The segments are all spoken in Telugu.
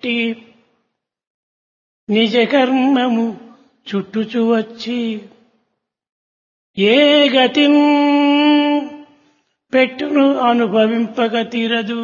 ఎట్టి నిజ కర్మము చుట్టుచు వచ్చి ఏ గతి పెట్టును అనుభవింపక తీరదు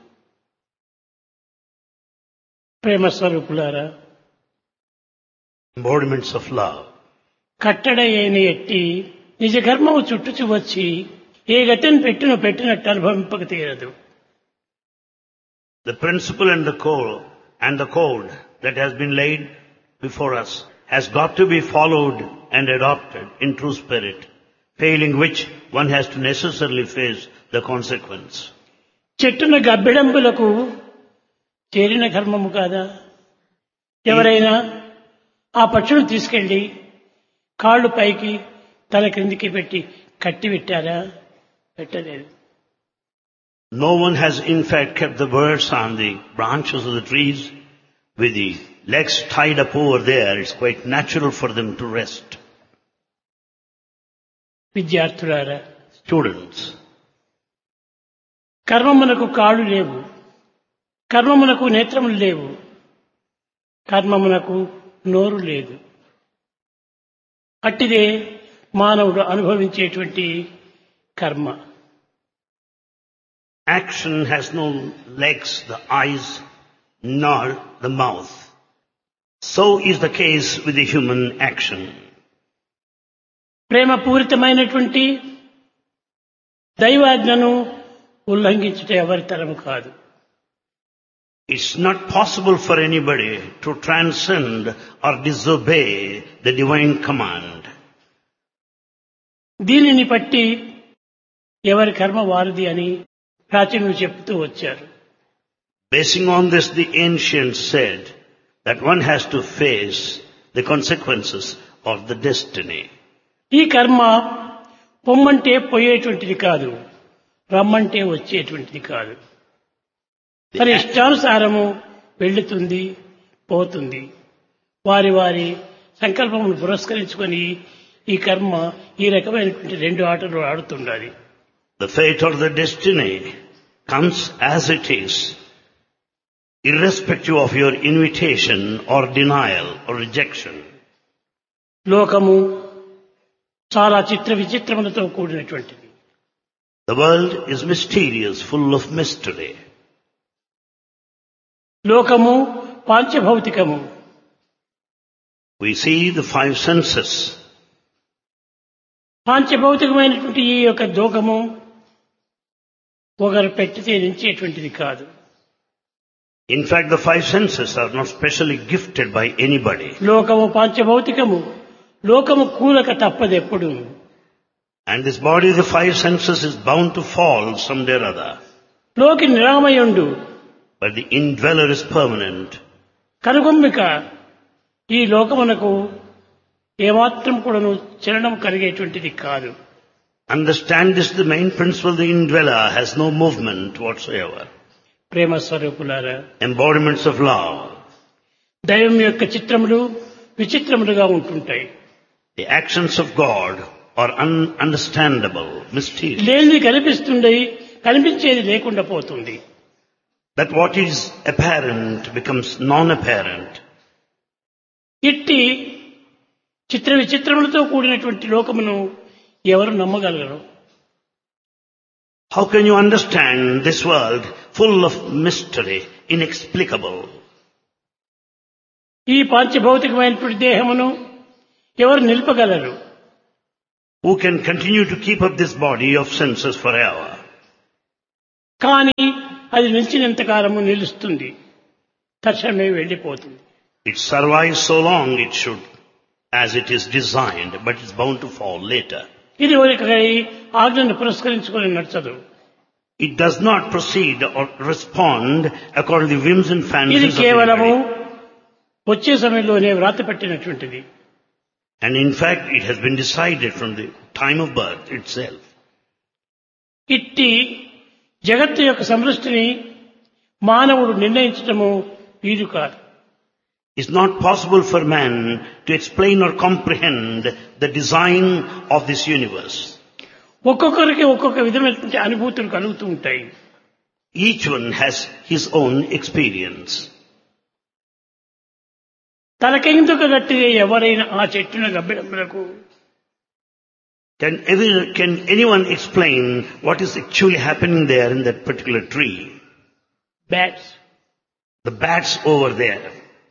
ప్రేమ స్వరూపులారా embodiments of love. కట్టడ అయిన ఎట్టి నిజ కర్మము చుట్టుచు వచ్చి ఏ గతిని పెట్టును పెట్టినట్టు అనుభవింపక తీరదు The principle and the code and the code that has been laid before us has got to be followed and adopted in true spirit, failing which one has to necessarily face the consequence. చెట్టున గబ్బిడంబులకు చేరిన కర్మము కాదా ఎవరైనా ఆ పక్షులను తీసుకెళ్లి కాళ్ళు పైకి తల క్రిందికి పెట్టి కట్టి పెట్టారా పెట్టలేదు No one has in fact kept the birds on the branches of the trees with the legs tied up over there. It's quite natural for them to rest. విద్యార్థులారా Students, కర్మమునకు కాళ్ళు లేవు కర్మమునకు నేత్రములు లేవు కర్మమునకు నోరు లేదు అట్టిదే మానవుడు అనుభవించేటువంటి కర్మ action has no legs, the eyes, nor the mouth. So is the case with the human action. ప్రేమ పూరితమైనటువంటి దైవాజ్ఞను ఉల్లంఘించుట ఎవరి తరము కాదు It's not possible for anybody to transcend or disobey the divine command. దీనిని బట్టి ఎవరి కర్మ వారిది అని ప్రాచీనులు చెప్తూ వచ్చారు Basing on this, the ancients said that one has to face the consequences of the destiny. ఈ కర్మ పొమ్మంటే పోయేటువంటిది కాదు రమ్మంటే వచ్చేటువంటిది కాదు మరి ఇష్టానుసారము వెళ్తుంది పోతుంది వారి వారి సంకల్పమును పురస్కరించుకొని ఈ కర్మ ఈ రకమైనటువంటి రెండు ఆటలు ఆడుతుండాలి The fate or the destiny comes as it is, irrespective of your invitation or denial or rejection. లోకము చాలా చిత్ర విచిత్రములతో కూడినటువంటిది The world is mysterious, full of mystery. లోకము పాంచభౌతికము We see the five senses. పాంచభౌతికమైనటువంటి ఈ యొక్క లోకము ఒకరు పెట్టితే నించేటువంటిది కాదు In fact, the five senses are not specially gifted by anybody. లోకము పాంచభౌతికము లోకము కూలక తప్పదెప్పుడు And this body, the five senses, is bound to fall someday or other. లోకి నిరామయుండు But the indweller is permanent. కనుగొమ్మిక ఈ లోకమునకు ఏమాత్రం కూడాను చలనం కలిగేటువంటిది కాదు Understand this, the main principle, the indweller has no movement whatsoever. ప్రేమ స్వరూపులారా Embodiments of love. దైవం యొక్క చిత్రములు విచిత్రములుగా ఉంటుంటాయి The actions of God are ununderstandable, mysterious. లేనిది కనిపిస్తుండే కనిపించేది లేకుండా పోతుంది That what is apparent becomes non-apparent. ఇట్టి చిత్ర విచిత్రములతో కూడినటువంటి లోకమును ఎవరు నమ్మగలరు How can you understand this world full of mystery, inexplicable? ఈ పాంచభౌతికమైనటువంటి దేహమును ఎవరు నిలుపగలరు Who can continue to keep up this body of senses forever? కానీ అది నిలిచినంత కాలము నిలుస్తుంది తక్షణమే వెళ్ళిపోతుంది It survives so long it should, as it is designed, but it's bound to fall later. ఇది ఒక ఆజ్ఞను పురస్కరించుకొని నచ్చదు It does not proceed or respond according to the whims and ఇది fancies of కేవలము anybody. వచ్చే సమయంలోనే వ్రాత పెట్టినటువంటిది And in fact, it has been decided from the time of birth itself. ఇట్టి జగత్తు యొక్క సమృష్టిని మానవుడు నిర్ణయించటము వీలు కాదు It's not possible for man to explain or comprehend the design of this universe. ఒక్కొక్కరికి ఒక్కొక్క విధమైనటువంటి అనుభూతులు కలుగుతూ ఉంటాయి Each one has his own experience. తలకెందుకు గట్టిగా ఎవరైనా ఆ చెట్టున గబ్బిడమ్మలకు Can, ever, can anyone explain what is actually happening there in that particular tree? Bats The bats over there.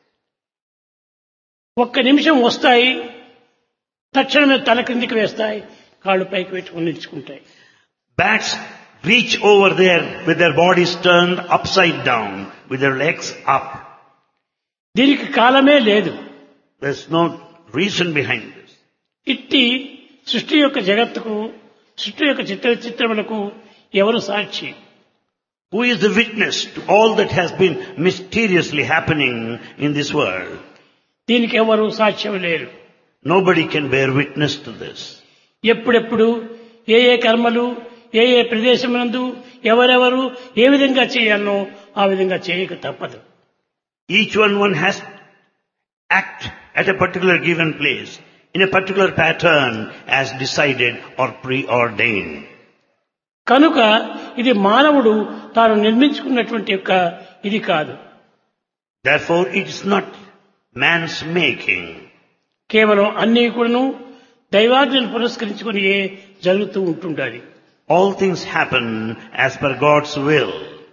ఒక్క నిమిషం వస్తాయి తక్షణమే తల క్రిందికి వేస్తాయి కాళ్ళు పైకి పెట్టుకుని నిలుచుకుంటాయి Bats reach over there with their bodies turned upside down, with their legs up. దీనికి కాలమే లేదు There's no reason behind this. ఇట్టి సృష్టి యొక్క జగత్తుకు సృష్టి యొక్క చిత్ర చిత్రములకు ఎవరు సాక్షి Who is the witness to all that has been mysteriously happening in this world? దీనికి ఎవరు సాక్ష్యం లేరు Nobody can bear witness to this. ఎప్పుడెప్పుడు ఏ ఏ కర్మలు ఏ ఏ ప్రదేశమునందు ఎవరెవరు ఏ విధంగా చేయాలనో ఆ విధంగా చేయక తప్పదు Each one one has to act at a particular given place in a particular pattern as decided or preordained. కనుక ఇది మానవుడు తాను నిర్మించుకున్నటువంటి యొక్క ఇది కాదు Therefore it is not man's making. కేవలం అన్ని కూడాను దైవాజ్ఞను పురస్కరించుకుని జరుగుతూ ఉంటుండాలి All things happen as per God's will.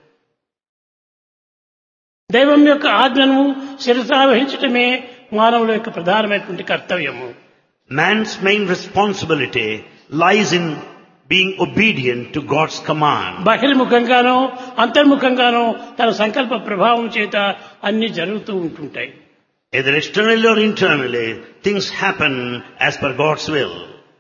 దైవం యొక్క ఆజ్ఞను శిరసావహించటమే మానవుల యొక్క ప్రధానమైనటువంటి కర్తవ్యము Man's main responsibility lies in being obedient to God's command. బహిర్ముఖంగానో అంతర్ముఖంగానో తన సంకల్ప ప్రభావం చేత అన్ని జరుగుతూ ఉంటుంటాయి Either externally or internally, things happen as per God's will.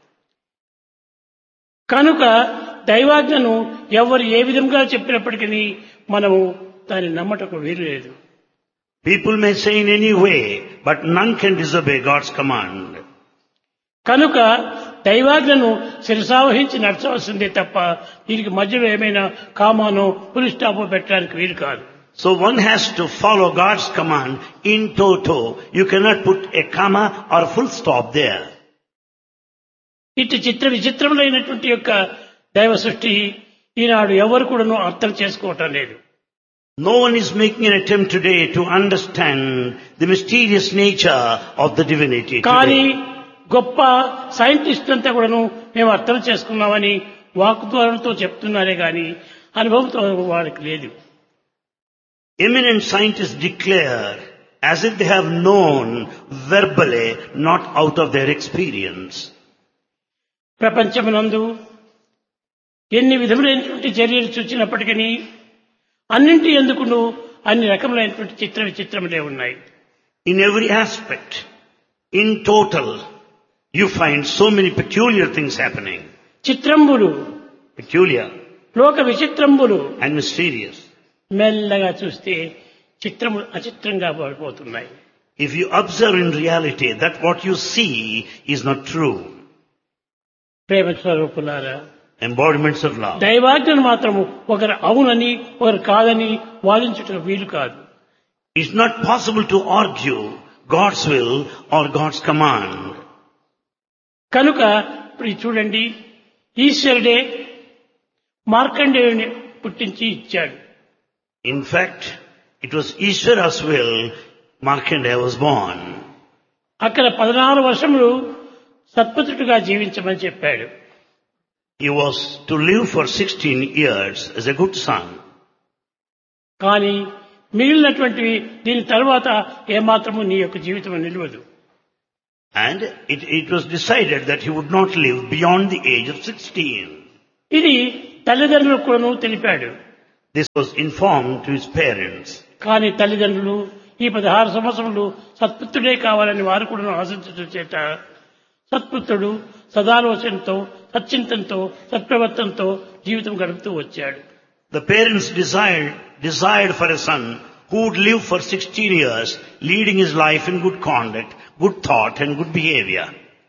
కనుక దైవాజ్ఞను ఎవరు ఏ విధంగా చెప్పినప్పటికీ మనము దాన్ని నమ్మటకు వీలు లేదు People may say in any way, but none can disobey God's command. కనుక దైవాజ్ఞను శిరసావహించి నడచవలసిందే తప్ప దీనికి మధ్యలో ఏమైనా కామానో పులి స్టాపో పెట్టడానికి వీలు కాదు So one has to follow God's command in toto. You cannot put a comma or a full stop there. ఇట్టి చిత్ర విచిత్రములైనటువంటి యొక్క దైవ సృష్టి ఈనాడు ఎవరు కూడాను అర్థం చేసుకోవటం లేదు No one is making an attempt today to understand the mysterious nature of the divinity కానీ today. గొప్ప సైంటిస్ట్ అంతా కూడాను మేము అర్థం చేసుకున్నామని వాక్ద్వారంతో చెప్తున్నారే గాని అనుభవంతో వారికి లేదు Eminent scientists declare as if they have known verbally, not out of their experience. ప్రపంచమునందు ఎన్ని విధములైనటువంటి చర్యలు చూచినప్పటికీ అన్నింటి ఎందుకును అన్ని రకములైనటువంటి చిత్ర విచిత్రములే ఉన్నాయి In every aspect, in total, you find so many peculiar things happening. చిత్రంబులు Peculiar లోక విచిత్రంబులు and mysterious. మెల్లగా చూస్తే చిత్రములు అచిత్రంగా పడిపోతున్నాయి If you observe in reality that what you see is not true, ప్రేమ స్వరూపులారా embodiments of love. దైవాజ్ఞను మాత్రము ఒకరు అవునని ఒకరు కాదని వాదించుట వీలు కాదు It's not possible to argue God's will or God's command. కనుక ఇప్పుడు ఇది చూడండి ఈశ్వరుడే మార్కండేయుని పుట్టించి ఇచ్చాడు In fact, it was Ishvara's will Markandeya was born. అక్కడ పదనారు వర్షములు సత్పుత్రుడిగా జీవించమని చెప్పాడు He was to live for 16 years as a good son. కానీ మిగిలినటువంటివి దీని తర్వాత ఏమాత్రము నీ యొక్క జీవితం నిలవదు And it, it was decided that he would not live beyond the age of 16. ఇది తల్లిదండ్రులకు కూడాను తెలిపాడు This was informed to his parents. కానీ తల్లిదండ్రులు ఈ పదహారు సంవత్సరములు సత్పుత్రుడే కావాలని వారు కూడా ఆశించడం చేత సత్పుత్రుడు సదాలోచనతో సచ్చింతంతో సత్ప్రవర్తనతో జీవితం గడుపుతూ వచ్చాడు The parents desired, desired for a son who would live for 16 years, leading his life in good conduct, good thought and good behavior.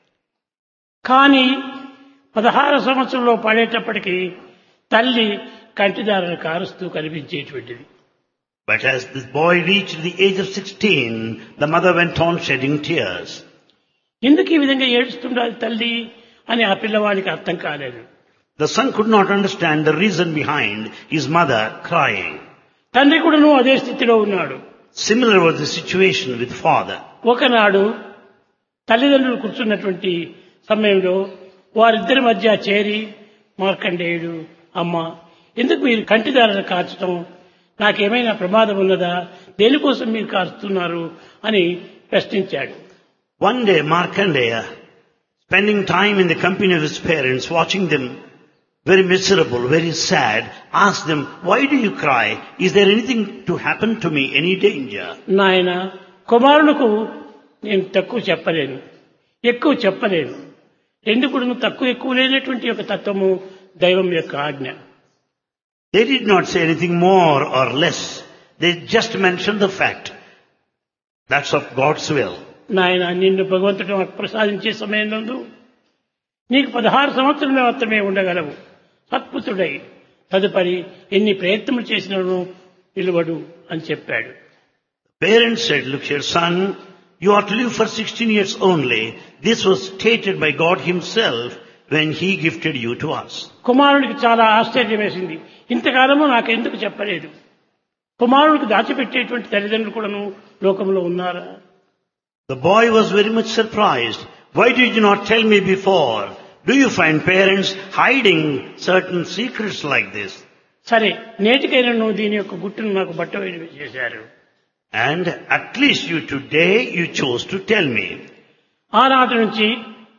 కానీ పదహారు సంవత్సరంలో పడేటప్పటికి తల్లి కంటిదారులు కారుస్తూ కనిపించేటువంటిది But as this boy reached the age of 16, the mother went on shedding tears. ఎందుకు ఈ విధంగా ఏడుస్తుండాలి తల్లి అని ఆ పిల్లవాడికి అర్థం కాలేదు The son could not understand the reason behind his mother crying. తండ్రి కూడాను అదే స్థితిలో ఉన్నాడు Similar was the situation with father. ఒకనాడు తల్లిదండ్రులు కూర్చున్నటువంటి సమయంలో వారిద్దరి మధ్య చేరి మార్కండేయుడు అమ్మ ఎందుకు మీరు కంటిదారులు కాచటం నాకేమైనా ప్రమాదం ఉన్నదా దేనికోసం మీరు కాస్తున్నారు అని ప్రశ్నించాడు One day, Markandeya, spending time in the company of his parents, watching them very miserable, very sad, asked them, why do you cry? Is there anything to happen to me? Any danger? నాయన కుమారులకు నేను తక్కువ చెప్పలేను ఎక్కువ చెప్పలేను ఎందుకు తక్కువ ఎక్కువ లేనటువంటి ఒక తత్వము దైవం యొక్క ఆజ్ఞ They did not say anything more or less. They just mentioned the fact. That's of God's will. నాయన నిన్ను భగవంతుడు నాకు ప్రసాదించే సమయంలో నీకు పదహారు సంవత్సరాలు మాత్రమే ఉండగలవు సత్పుత్రుడై తదుపరి ఎన్ని ప్రయత్నములు చేసినను నిలవడు అని చెప్పాడు Parents said, look here son, you ought to live for 16 years only. This was stated by God himself when he gifted you to us. కుమారుడికి చాలా ఆశ్చర్యం వేసింది ఇంతకాలము నాకెందుకు చెప్పలేదు కుమారుడికి దాచిపెట్టేటువంటి తల్లిదండ్రులు కూడాను లోకంలో ఉన్నారా The boy was very much surprised. Why did you not tell me before? Do you find parents hiding certain secrets like this? సరే నేటికైనా నువ్వు దీని యొక్క గుట్టును నాకు బట్ట చేశారు And at least you today, you chose to tell me. ఆనాటి నుంచి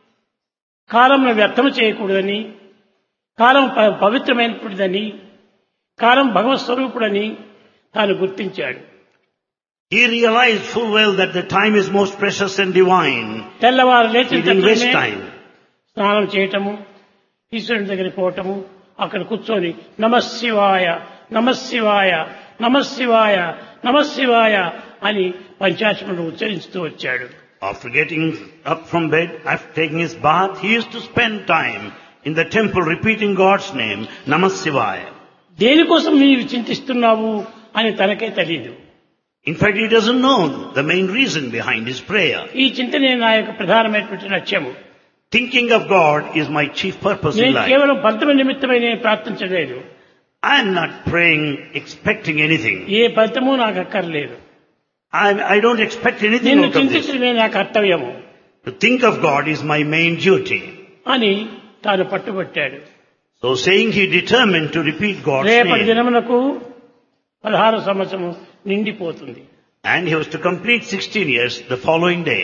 కాలంను వ్యర్థం చేయకూడదని కాలం ప- పవిత్రమైనటువంటిదని కాలం భగవత్ స్వరూపుడని తాను గుర్తించాడు He realized full well that the time is most precious and divine. తెల్లవారు లేచిన He didn't waste తక్షణమే time. స్నానం చేయటము ఈశ్వరుని దగ్గరికి పోవటము అక్కడ కూర్చొని నమశివాయ నమశివాయ నమశివాయ నమశివాయ అని పంచాక్షములు ఉచ్చరిస్తూ వచ్చాడు After getting up from bed, after taking his bath, he used to spend time in the temple repeating God's name, Namah Shivaya. దేనికోసం నీవు చింతిస్తున్నావు అని తనకే తెలియదు In fact, he doesn't know the main reason behind his prayer. ఈ చింతనే నా యొక్క ప్రధానమైనటువంటి లక్ష్యము Thinking of God is my chief purpose in నేను life. కేవలం ఫలితమ నిమిత్తమై నేను ప్రార్థించలేదు I am not praying expecting anything. ఏ ఫలితము నాకు అక్కర్లేదు I, I don't expect anything నిన్ను out of this. చింతించడమే నా కర్తవ్యము To think of God is my main duty. అని తాను పట్టుబట్టాడు So saying he determined to repeat God's రేపటి name. దినమునకు పదహారు సంవత్సరము నిండిపోతుంది And he was to complete 16 years the following day.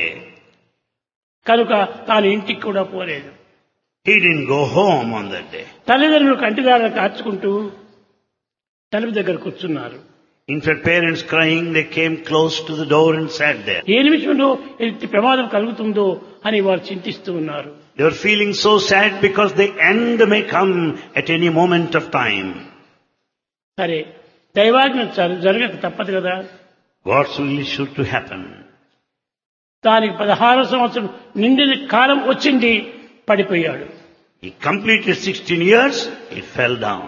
కనుక తాను ఇంటికి కూడా పోలేదు He didn't go home on that day. తల్లిదండ్రులు కంటిదారులు కార్చుకుంటూ తలుపు దగ్గర కూర్చున్నారు In fact, parents crying, they came close to the door and sat there. ఏ నిమిషంలో ఎట్టి ప్రమాదం కలుగుతుందో అని వారు చింతిస్తూ ఉన్నారు They were feeling so sad because the end may come at any moment of time. సరే దైవాజ్ఞ జర- జరగక తప్పదు కదా God's will is sure to happen. దానికి పదహారు సంవత్సరం నిండిన కాలం వచ్చింది పడిపోయాడు He completed 16 years, he fell down.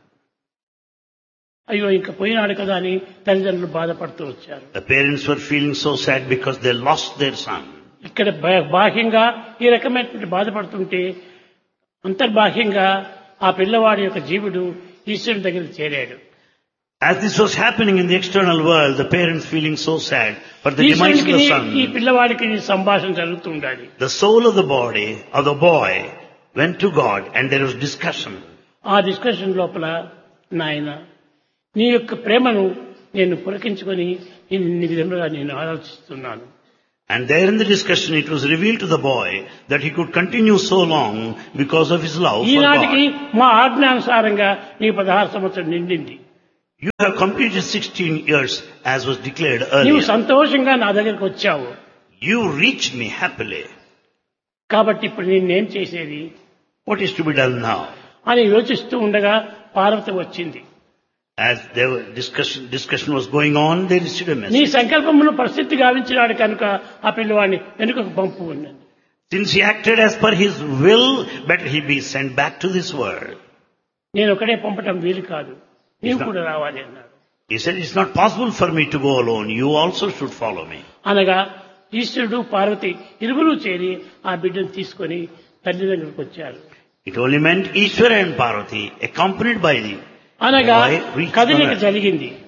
అయ్యో ఇంక పోయినాడు కదా అని తల్లిదండ్రులు బాధపడుతూ వచ్చారు The parents were feeling so sad because they lost their son. ఇక్కడ బా- బాహ్యంగా ఈ రకమైనటువంటి బాధపడుతుంటే అంతర్బాహ్యంగా ఆ పిల్లవాడి యొక్క జీవుడు ఈశ్వరుని దగ్గరికి చేరాడు As this was happening in the external world, the parents feeling so sad for the demise of ఈశ్వరునికి the ఈ son, పిల్లవాడికి సంభాషణ జరుగుతూ ఉండాలి the soul of the body of the boy went to God and there was discussion. ఆ డిస్కషన్ లోపల నాయన నీ యొక్క ప్రేమను నేను పురకించుకొని ఇన్ని విధములుగా నేను ఆలోచిస్తున్నాను And there in the discussion it was revealed to the boy that he could continue so long because of his love for ఈనాటికి God. మా ఆజ్ఞానుసారంగా నీ పదహారు సంవత్సరం నిండింది You have completed 16 years as was declared నీవు earlier. సంతోషంగా నా దగ్గరికి వచ్చావు You reached me happily. కాబట్టి ఇప్పుడు నేనేం చేసేది What is to be done now? అని యోచిస్తూ ఉండగా పార్వతి వచ్చింది As there were discussion, discussion was going on, they received a నీ message. సంకల్పమును పరిస్థితి గావించినాడు కనుక ఆ పిల్లవాడిని వెనుకకు పంపు ఉన్నది Since he acted as per his will, better he be sent back to this world. నేను ఒకడే పంపటం వీలు కాదు నీవు కూడా రావాలి అన్నాడు He said, it's not possible for me to go alone. You also should follow me. అనగా ఈశ్వరుడు పార్వతి ఇరువురు చేరి ఆ బిడ్డను తీసుకొని తల్లిదండ్రులకు వచ్చారు It only meant Ishvara and Parvati, accompanied by the అనగా Why reach కదలిక the- జరిగింది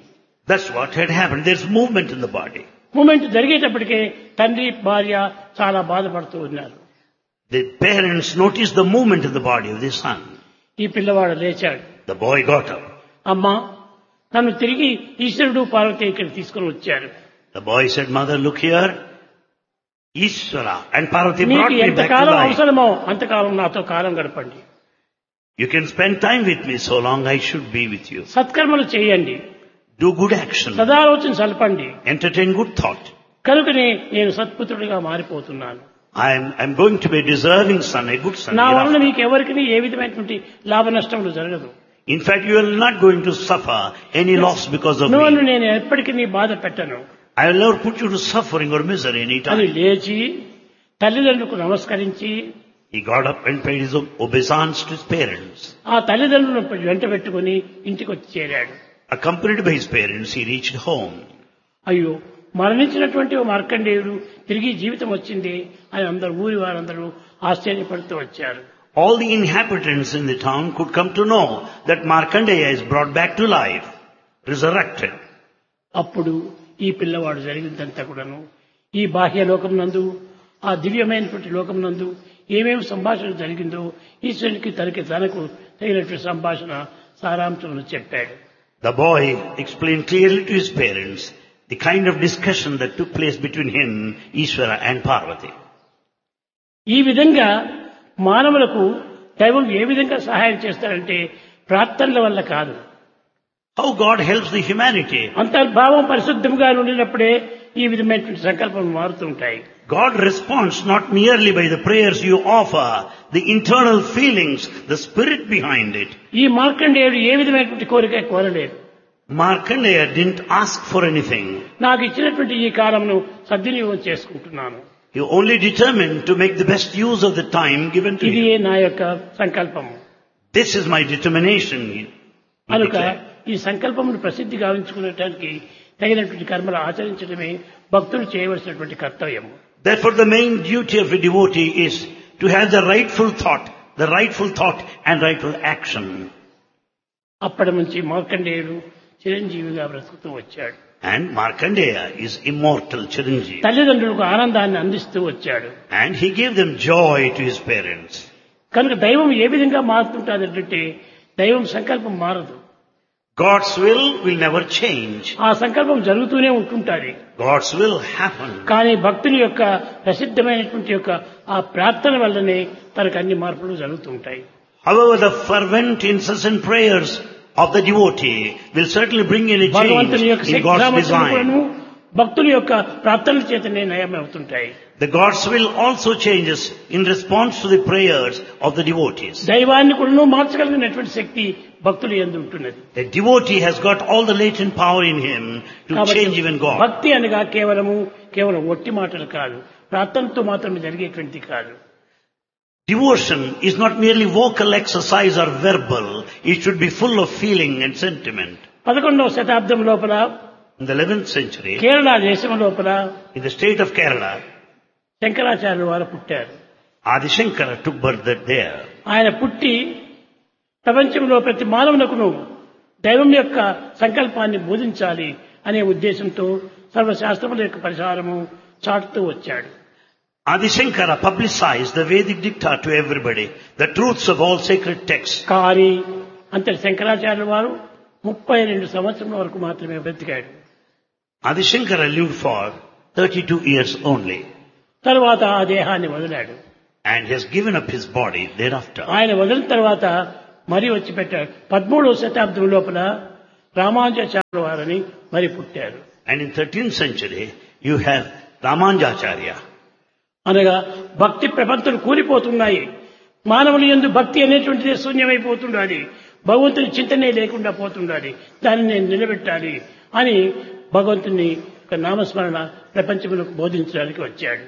That's what had happened. There's movement in the body. Movement జరిగేటప్పటికే తండ్రి భార్య చాలా బాధపడుతూ ఉన్నారు The parents noticed the movement in the body of the son. ఈ పిల్లవాడు లేచాడు The boy got up. అమ్మా నన్ను తిరిగి ఈశ్వరుడు పార్వతి ఇక్కడ తీసుకుని వచ్చారు The boy said, Mother, look here. Ishvara and Parvati మీకు brought me back to ఎంతకాలం life. అవసరమో అంతకాలం నాతో కాలం గడపండి You can spend time with me so long I should be with you. సత్కర్మలు చేయండి Do good action. సదాలోచన సలపండి Entertain good thought. కనుకనే నేను సత్పుత్రుడిగా మారిపోతున్నాను I'm, I'm going to be a deserving son, a good son. నా వలన hereafter. మీకు ఎవరికి ఏ విధమైనటువంటి లాభ నష్టములు జరగదు In fact, you are not going to suffer any loss because of నువ్వు me. నేను ఎప్పటికీ నీ బాధ పెట్టను I will never put you to suffering or misery any అని time. లేచి తల్లిదండ్రులకు నమస్కరించి He got up and paid his obeisance to his parents. ఆ తల్లిదండ్రులను వెంట పెట్టుకుని ఇంటికి వచ్చి చేరాడు Accompanied by his parents, he reached home. అయ్యో మరణించినటువంటి ఓ మార్కండేయుడు తిరిగి జీవితం వచ్చింది అని అందరు ఊరి వారందరూ ఆశ్చర్యపడుతూ వచ్చారు All the inhabitants in the town could come to know that Markandeya is brought back to life, resurrected. అప్పుడు ఈ పిల్లవాడు జరిగిందంతా కూడాను ఈ బాహ్య లోకం నందు ఆ దివ్యమైనటువంటి లోకం నందు ఏమేమి సంభాషణ జరిగిందో ఈశ్వరునికి తనకి తనకు తగినటువంటి సంభాషణ సారాంశమును చెప్పాడు The boy explained clearly to his parents the kind of discussion that took place between him, Ishvara and Parvati. ఈ విధంగా మానవులకు దైవం ఏ విధంగా సహాయం చేస్తాడంటే ప్రార్థనల వల్ల కాదు How God helps the humanity. అంతర్భావం పరిశుద్ధంగా ఉండినప్పుడే ఈ విధమైనటువంటి సంకల్పం మారుతుంటాయి God responds not merely by the prayers you offer, the internal feelings, the spirit behind it. ఈ మార్కండేయుడు ఏ విధమైనటువంటి కోరిక కోరలేదు Markandeya didn't ask for anything. నాకు ఇచ్చినటువంటి ఈ కాలంను సద్వినియోగం చేసుకుంటున్నాను He only determined to make the best use of the time given to ఇది him. నా యొక్క సంకల్పము This is my determination. he- he కనుక declared. ఈ సంకల్పమును ప్రసిద్ధి గావించుకునేటానికి తగినటువంటి కర్మలు ఆచరించడమే భక్తులు చేయవలసినటువంటి కర్తవ్యము Therefore the main duty of a devotee is to have the rightful thought, the rightful thought and rightful action. అప్పటి నుంచి మార్కండేయుడు చిరంజీవిగా బ్రతుకుతూ వచ్చాడు And Markandeya is immortal Chiranjeev. తల్లిదండ్రులకు ఆనందాన్ని అందిస్తూ వచ్చాడు And he gave them joy to his parents. కనుక దైవం ఏ విధంగా మారుతుంటుంది అంటే దైవం సంకల్పం మారదు God's will will never change. ఆ సంకల్పం జరుగుతూనే ఉంటుంటుంది God's will happen. కానీ భక్తుని యొక్క ప్రసిద్ధమైనటువంటి యొక్క ఆ ప్రార్థన వల్లనే తనకు అన్ని మార్పులు జరుగుతూ ఉంటాయి However, the fervent, incessant prayers of the devotee will certainly bring any change భగవంతుని యొక్క in God's శక్తిసామర్థ్యములను design. భక్తుల యొక్క ప్రార్థనల చేతనే నయమవుతుంటాయి The God's will also changes in response to the prayers of the devotees. దైవాన్ని కూడా మార్చగలిగినటువంటి శక్తి భక్తులు ఎందు ఉంటున్నది A devotee has got all the latent power in him to కాబట్టి change even God. భక్తి అనగా కేవలము కేవలం ఒట్టి మాటలు కాదు ప్రార్థనతో మాత్రమే జరిగేటువంటిది కాదు Devotion is not merely vocal exercise or verbal. It should be full of feeling and sentiment. పదకొండవ శతాబ్దం లోపల In the 11th century, Kerala దేశం లోపల in the state of Kerala, శంకరాచార్యుల వారు పుట్టారు Adi Shankara took birth there. ఆయన పుట్టి ప్రపంచంలో ప్రతి మానవునకును దైవం యొక్క సంకల్పాన్ని బోధించాలి అనే ఉద్దేశంతో సర్వశాస్త్రముల యొక్క పరిహారము చాటుతూ వచ్చాడు Adi Shankara publicized the Vedic dicta to everybody, the truths of all sacred texts. కానీ అంతటి శంకరాచార్యుల వారు ముప్పై రెండు సంవత్సరం వరకు మాత్రమే బ్రతికాడు Adi Shankara lived for 32 years only తరువాత ఆ దేహాన్ని వదిలాడు and he has given up his body thereafter. ఆయన వదిలిన తర్వాత మరి వచ్చి పెట్టాడు పదమూడవ శతాబ్దం లోపల రామానుజాచార్యుల వారని మరి పుట్టారు And in 13th century, you have Ramanjacharya. అనగా భక్తి ప్రపంచలు కూలిపోతున్నాయి మానవుని ఎందు భక్తి అనేటువంటిది శూన్యమైపోతుండాలి భగవంతుని చింతనే లేకుండా పోతుండాలి దాన్ని నేను నిలబెట్టాలి అని భగవంతుని యొక్క నామస్మరణ ప్రపంచములకు బోధించడానికి వచ్చాడు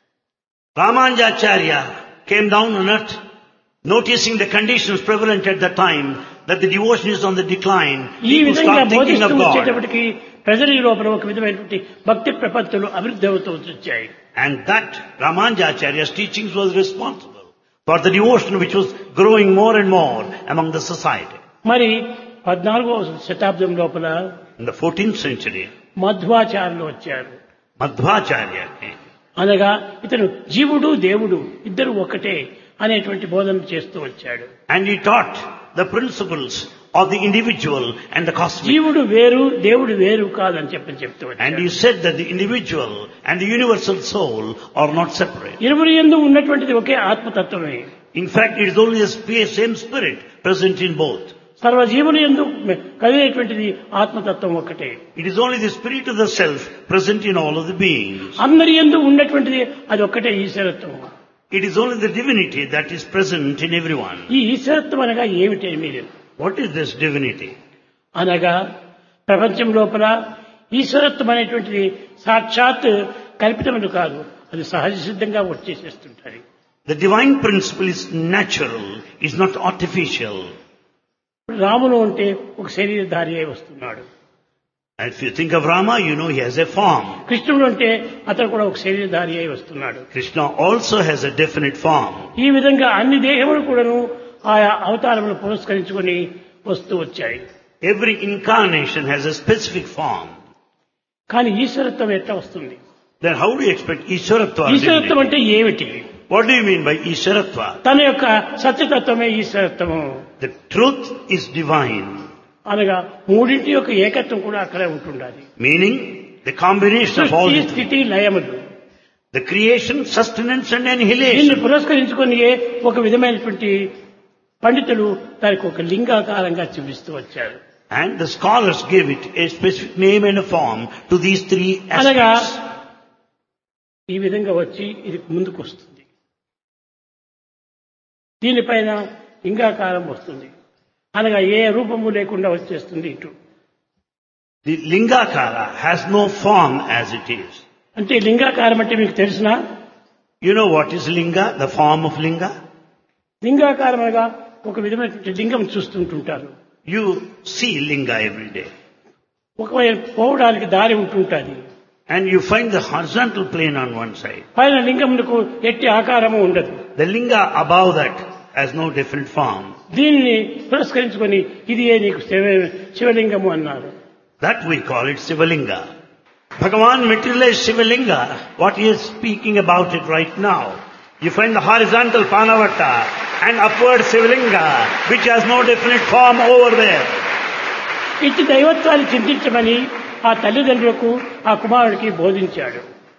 Ramanjacharya came down on earth, noticing the conditions prevalent at the time that the devotion is on the decline. ఈ People విధంగా start thinking బోధిస్తూ of God. వచ్చేటప్పటికి ప్రజల లోపల ఒక విధమైనటువంటి భక్తి ప్రపత్తులు అభివృద్ధి అవుతూ వచ్చాయి And that Ramanjacharya's teachings was responsible for the devotion which was growing more and more among the society. మరి పద్నాలుగో శతాబ్దం లోపల In the 14th century, మధ్వాచార్యులు వచ్చారు Madhvacharya came. అనగా ఇతను జీవుడు దేవుడు ఇద్దరు ఒకటే అనేటువంటి బోధన చేస్తూ వచ్చాడు And he taught the principles of the individual and the cosmic. జీవుడు వేరు దేవుడు వేరు కాదని చెప్పని చెప్తూ And వచ్చాడు he said that the individual and the universal soul are not separate. ఇరువురి ఎందు ఉన్నటువంటిది ఒకే ఆత్మతత్వమే In fact, it is only the sp- same spirit present in both. సర్వజీవులు ఎందు కలిగేటువంటిది ఆత్మతత్వం ఒకటే It is only the spirit of the self present in all of the beings. అందరి ఎందు ఉన్నటువంటిది అది ఒక్కటే ఈశ్వరత్వం It is only the divinity that is present in everyone. ఈ ఈశ్వరత్వం అనగా ఏమిటి మీరు What is this divinity? అనగా ప్రపంచం లోపల ఈశ్వరత్వం అనేటువంటిది సాక్షాత్ కల్పితములు కాదు అది సహజ సిద్ధంగా వచ్చేసేస్తుంటారు The divine principle is natural, is not artificial. ఇప్పుడు రాముడు అంటే ఒక శరీరధారి అయి వస్తున్నాడు And if you think of Rama, you know he has a form. కృష్ణుడు అంటే అతను కూడా ఒక శరీరధారి అయి వస్తున్నాడు Krishna also has a definite form. ఈ విధంగా అన్ని దేహములు కూడాను ఆయా అవతారములు పురస్కరించుకొని వస్తూ వచ్చాయి Every incarnation has a specific form. కానీ ఈశ్వరత్వం ఎట్లా వస్తుంది Then how do you expect Ishwaratva? or ఈశ్వరత్వం divinity? అంటే ఏమిటి What do you mean by Ishwaratva? తన యొక్క సత్యతత్వమే ఈశ్వరత్వము The truth is divine, అనగా మూడింటి యొక్క ఏకత్వం కూడా అక్కడే ఉంటుండాలి meaning the combination of all సృష్టి the, three. స్థితి లయములు the creation, sustenance and దీన్ని annihilation. పురస్కరించుకొని ఒక విధమైనటువంటి పండితులు దానికి ఒక లింగాకారంగా చూపిస్తూ వచ్చారు And the scholars gave it a specific name and a form to these three అనగా aspects. ఈ విధంగా వచ్చి ఇది ముందుకు వస్తుంది దీనిపైన లింగాకారం వస్తుంది అనగా ఏ రూపము లేకుండా వచ్చేస్తుంది ఇటు The Lingakara has no form as it is. అంటే లింగాకారం అంటే మీకు తెలిసిన You know what is Linga, the form of Linga? లింగాకారం అనగా ఒక విధమైనటువంటి లింగం చూస్తుంటుంటారు You see Linga every day. ఒకవైపు పోవడానికి దారి ఉంటుంటుంది And you find the horizontal plane on one side. పైన లింగమునకు ఎట్టి ఆకారము ఉండదు The Linga above that has no different form. దీనిని పురస్కరించుకొని ఇది ఏ నీకు శివ- శివలింగము అన్నారు That we call it Sivalinga. Bhagavan materialized Sivalinga, what he is speaking about it right now. You find the horizontal Panavata and upward Sivalinga, which has no definite form over there. ఇట్టి దైవత్వాన్ని చింతించమని ఆ తల్లిదండ్రులకు ఆ కుమారుడికి బోధించాడు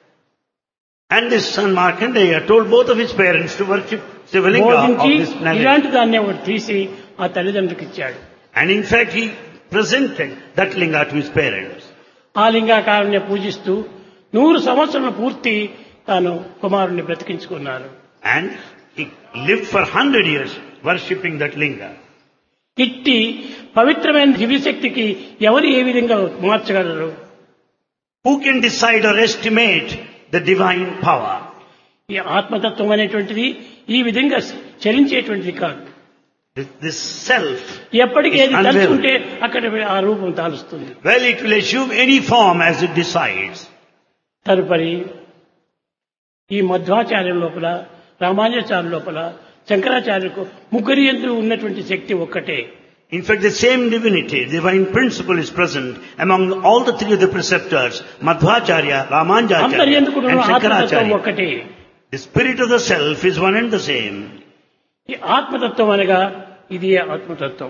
And this son Markandeya told both of his parents to worship Sivalinga of బోధించి this planet. ఇలాంటి దాన్ని ఒకటి తీసి ఆ తల్లిదండ్రులకు ఇచ్చాడు And in fact he presented that linga to his parents. ఆ లింగాకారాన్ని పూజిస్తూ నూరు సంవత్సరాలు పూర్తి తాను కుమారుణ్ణి బ్రతికించుకున్నారు And he lived for hundred years worshipping that linga. ఇట్టి పవిత్రమైన దివ్యశక్తికి ఎవరు ఏ విధంగా మార్చగలరు Who can decide or estimate the divine power? ఈ ఆత్మతత్వం అనేటువంటిది ఈ విధంగా చలించేటువంటిది కాదు This, this self, ఎప్పటికీ ఏది It's తలుచుకుంటే అక్కడ ఆ రూపం తాలుస్తుంది well, it will assume any form as it decides. తదుపరి ఈ మధ్వాచార్యం లోపల రామానుజాచార్య లోపల శంకరాచార్యులకు ముగ్గురి ఎందు ఉన్నటువంటి శక్తి ఒక్కటే In fact, the same divinity, divine principle is present among all the three of the preceptors, Madhvacharya, అందరి Ramanjacharya ఎందుకు and ఆత్మతత్వం Shankaracharya. ఒక్కటే The spirit of the self is one and the same. ఈ ఆత్మతత్వం అనగా ఇది ఆత్మతత్వం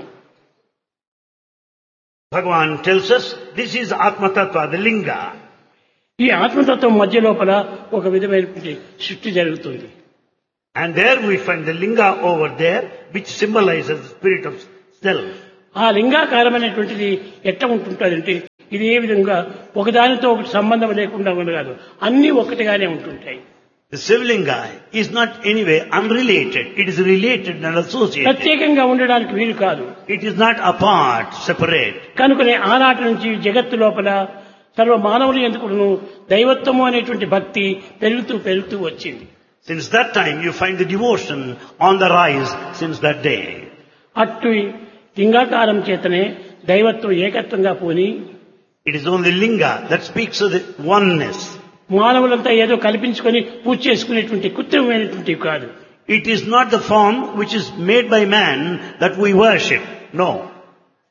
Bhagavan tells us this is Atma Tattva, the linga. ఈ ఆత్మతత్వం మధ్య లోపల ఒక విధమైనటువంటి సృష్టి జరుగుతుంది And there we find the linga over there, which symbolizes the spirit of self. ఆ లింగాకారం అనేటువంటిది ఎట్లా ఉంటుంటుందంటే ఇది ఏ విధంగా ఒకదానితో ఒకటి సంబంధం లేకుండా ఉండదు అన్ని ఒకటిగానే ఉంటుంటాయి The Sivlinga is not anyway unrelated. It is related and associated. ప్రత్యేకంగా ఉండడానికి వీలు కాదు It is not apart, separate. కనుకనే ఆనాటి నుంచి జగత్తు లోపల సర్వ మానవులు ఎందుకును దైవత్వము అనేటువంటి భక్తి పెరుగుతూ పెరుగుతూ వచ్చింది Since that time, you find the devotion on the rise since that day. అట్టు లింగాకారం చేతనే దైవత్వం ఏకత్వంగా పోని It is only linga that speaks of the oneness. మానవులంతా ఏదో కల్పించుకొని పూజ చేసుకునేటువంటి కృత్రిమైనటువంటివి కాదు It is not the form which is made by man that we worship. No.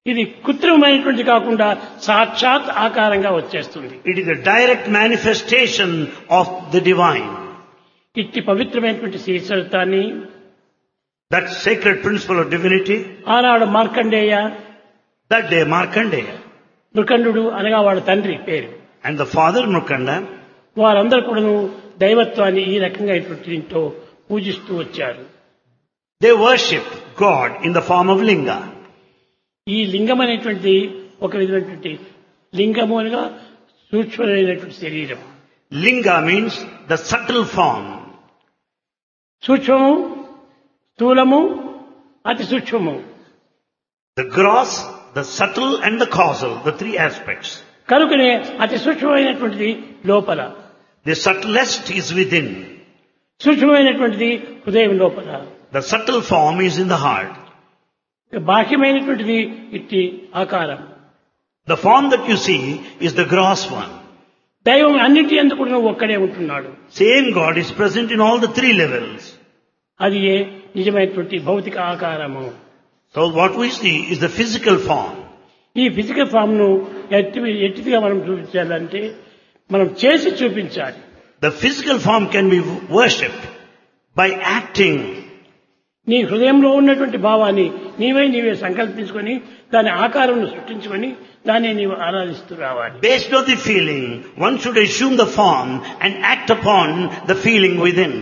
ఇది కృత్రిమమైనటువంటి కాకుండా సాక్షాత్ ఆకారంగా వచ్చేస్తుంది It is a direct manifestation of the divine. ఇట్టి పవిత్రమైనటువంటి శ్రీచరితాన్ని That sacred principle of divinity, ఆనాడు Markandeya that day Markandeya Mrikandu అనగా వాడి తండ్రి పేరు and the father Mukanda, వారందరూ కూడాను దైవత్వాన్ని ఈ రకంగా ఇటువంటి దీంతో పూజిస్తూ వచ్చారు they worship God in the form of Linga. ఈ లింగం అనేటువంటిది ఒక విధమైనటువంటి లింగము అనగా సూక్ష్మమైనటువంటి శరీరం Linga means the subtle form. సూక్ష్మము స్థూలము అతి సూక్ష్మము The gross, the subtle and the causal, the three aspects. కనుకనే అతి సూక్ష్మమైనటువంటిది లోపల The subtlest is within. సూక్ష్మమైనటువంటిది హృదయం లోపల The subtle form is in the heart. బాహ్యమైనటువంటిది ఇట్టి ఆకారం The form that you see is the gross one. దైవం అన్నింటి ఎందుకు కూడా ఒక్కడే ఉంటున్నాడు Same God is present in all the three levels. అది ఏ నిజమైనటువంటి భౌతిక ఆకారము So what we see is the physical form. ఈ ఫిజికల్ ఫామ్ ను ఎట్టి ఎట్టిదిగా మనం చూపించాలంటే మనం చేసి చూపించాలి The physical form can be worshipped by acting. నీ హృదయంలో ఉన్నటువంటి భావాన్ని నీవే నీవే సంకల్పించుకొని దాని ఆకారం సృష్టించుకొని దాన్ని నీవు ఆరాధిస్తూ రావాలి Based on the feeling, one should assume the form and act upon the feeling within.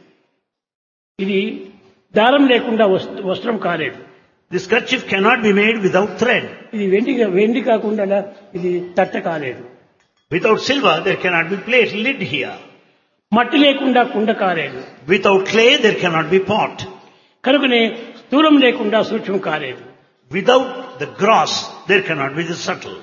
ఇది దారం లేకుండా వస్త్ర- వస్త్రం కాలేదు This kerchief cannot be made without thread. ఇది వెండి వెండి కాకుండా ఇది తట్ట కాలేదు Without silver, there cannot be plate lid here. మట్టి లేకుండా కుండ కాలేదు Without clay, there cannot be pot. కనుకనే స్థూలం లేకుండా సూక్ష్మం కాలేదు Without the gross, there cannot be the subtle.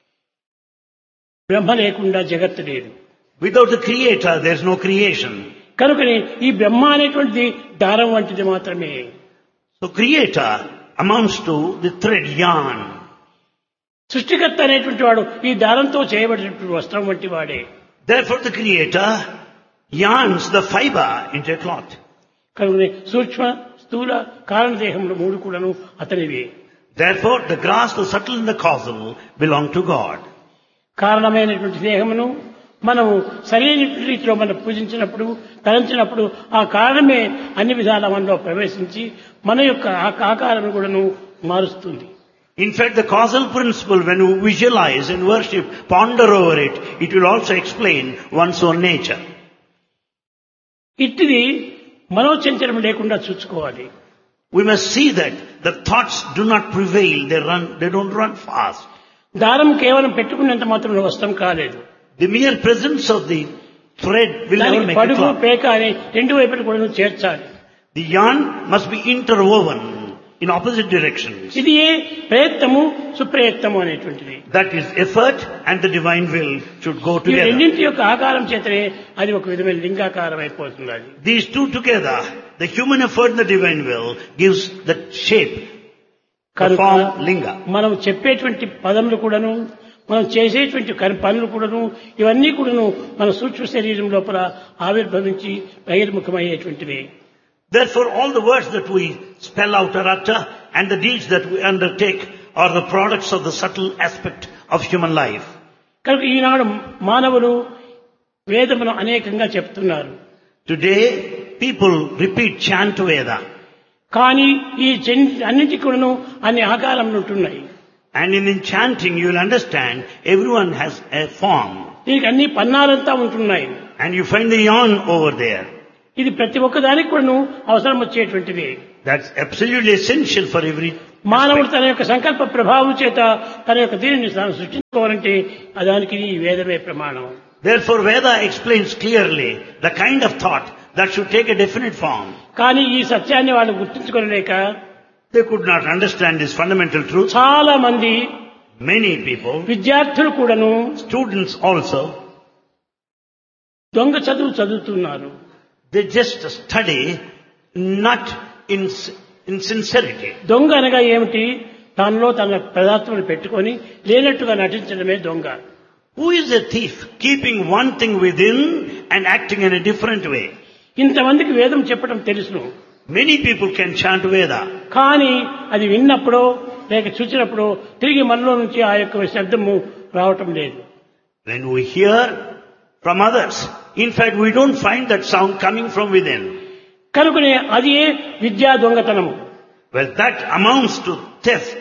బ్రహ్మ లేకుండా జగత్తు లేదు Without the creator, there is no creation. కనుకనే ఈ బ్రహ్మ అనేటువంటిది దారం వంటిది మాత్రమే So creator amounts to the thread yarn. సృష్టికర్త అనేటువంటి వాడు ఈ దారంతో చేయబడినటువంటి వస్త్రం వంటి వాడే Therefore the creator yarns the fiber into a cloth. కనుకనే సూక్ష్మ స్థూల కారణదేహములు మూడు కూడాను అతనివే Therefore the grass, the subtle and the causal belong to God. కారణమైనటువంటి దేహమును మనము సరైన రీతిలో మనం పూజించినప్పుడు తలంచినప్పుడు ఆ కారణమే అన్ని విధాల మనలో ప్రవేశించి మన యొక్క ఆ ఆకారం కూడాను మారుస్తుంది In fact, the causal principle, when you visualize and worship, ponder over it, it will also explain one's own nature. ఇట్టిది మనోచంచలం లేకుండా చూసుకోవాలి We must see that the thoughts do not prevail, they run, they don't run fast. దారం కేవలం పెట్టుకున్నంత మాత్రం వస్త్రం కాలేదు The mere presence of the thread will never దానికి make a పడుగు cloth. పేక అని రెండు వైపులు కూడా చేర్చాలి The yarn must be interwoven in opposite directions. ఇది ఏ ప్రయత్నము సుప్రయత్నము అనేటువంటిది That is effort and the divine will should go ఈ together. రెండింటి యొక్క ఆకారం చేతనే అది ఒక విధమైన లింగాకారం అయిపోతుంది అది These two together, the human effort and the divine will gives the shape, the కనుక form, linga. మనం చెప్పేటువంటి పదములు కూడాను మనం చేసేటువంటి కర్- పనులు కూడాను ఇవన్నీ కూడాను మన సూక్ష్మ శరీరం లోపల ఆవిర్భవించి బహిర్ముఖమయ్యేటువంటివి Therefore all the words that we spell out or utter and the deeds that we undertake are the products of the subtle aspect of human life. కనుక ఈనాడు మానవులు వేదమును అనేకంగా చెప్తున్నారు Today, people repeat chant Veda. కానీ ఈ చెన్- అన్నింటికి కూడాను అన్ని ఆకారములు ఉంటున్నాయి And in enchanting, you will understand everyone has a form. దీనికి అన్ని పన్నాలంతా ఉంటున్నాయి And you find the yarn over there. ఇది ప్రతి ఒక్కదానికి కూడాను అవసరం వచ్చేటువంటిది That's absolutely essential for every. మానవుడు తన యొక్క సంకల్ప ప్రభావం చేత తన యొక్క దీనిని తాను సృష్టించుకోవాలంటే ఆ దానికి ఈ వేదమే ప్రమాణం Therefore, Veda explains clearly the kind of thought that should take a definite form. కానీ ఈ సత్యాన్ని వాళ్ళు గుర్తించుకోలేక They could not understand this fundamental truth. చాలా మంది Many people, విద్యార్థులు కూడాను students also, దొంగ చదువు చదువుతున్నారు they just study not in, in sincerity. దొంగ అనగా ఏమిటి తనలో తన పదార్థములు పెట్టుకొని లేనట్టుగా నటించడమే దొంగ Who is a thief? Keeping one thing within and acting in a different way. ఇంతమందికి వేదం చెప్పడం తెలుసును Many people can chant Veda, కానీ అది విన్నప్పుడు లేక చూసినప్పుడు తిరిగి మనలో నుంచి ఆ యొక్క శబ్దము రావటం లేదు When we hear from others, in fact, we don't find that sound coming from within. కనుకనే అది విద్యా దొంగతనము Well, that amounts to theft.